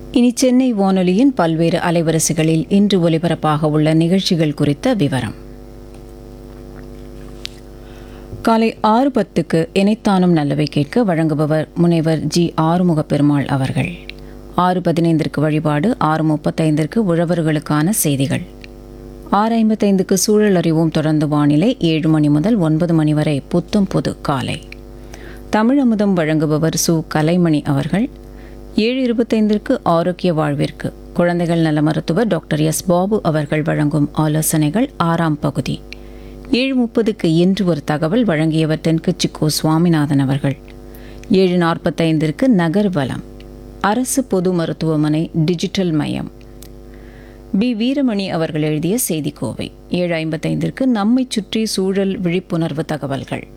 இனி சென்னை வானொலியின் பல்வேறு அலைவரிசைகளில் இன்று ஒலிபரப்பாக உள்ள நிகழ்ச்சிகள் குறித்த விவரம் காலை ஆறு பத்துக்கு இணைத்தானும் நல்லவை கேட்க வழங்குபவர் முனைவர் ஜி ஆறுமுக பெருமாள் அவர்கள் ஆறு பதினைந்திற்கு வழிபாடு ஆறு முப்பத்தைந்திற்கு உழவர்களுக்கான செய்திகள் ஆறு ஐம்பத்தைந்துக்கு சூழல் அறிவோம் தொடர்ந்து வானிலை ஏழு மணி முதல் ஒன்பது மணி வரை புத்தும் புது காலை தமிழ் அமுதம் வழங்குபவர் சு கலைமணி அவர்கள் ஏழு இருபத்தைந்திற்கு ஆரோக்கிய வாழ்விற்கு குழந்தைகள் நல மருத்துவர் டாக்டர் எஸ் பாபு அவர்கள் வழங்கும் ஆலோசனைகள் ஆறாம் பகுதி ஏழு முப்பதுக்கு இன்று ஒரு தகவல் வழங்கியவர் தென்கட்சிக்கோ சுவாமிநாதன் அவர்கள் ஏழு நாற்பத்தைந்திற்கு நகர் வலம் அரசு பொது மருத்துவமனை டிஜிட்டல் மையம் பி வீரமணி அவர்கள் எழுதிய செய்திக்கோவை ஏழு ஐம்பத்தைந்திற்கு நம்மை சுற்றி சூழல் விழிப்புணர்வு தகவல்கள்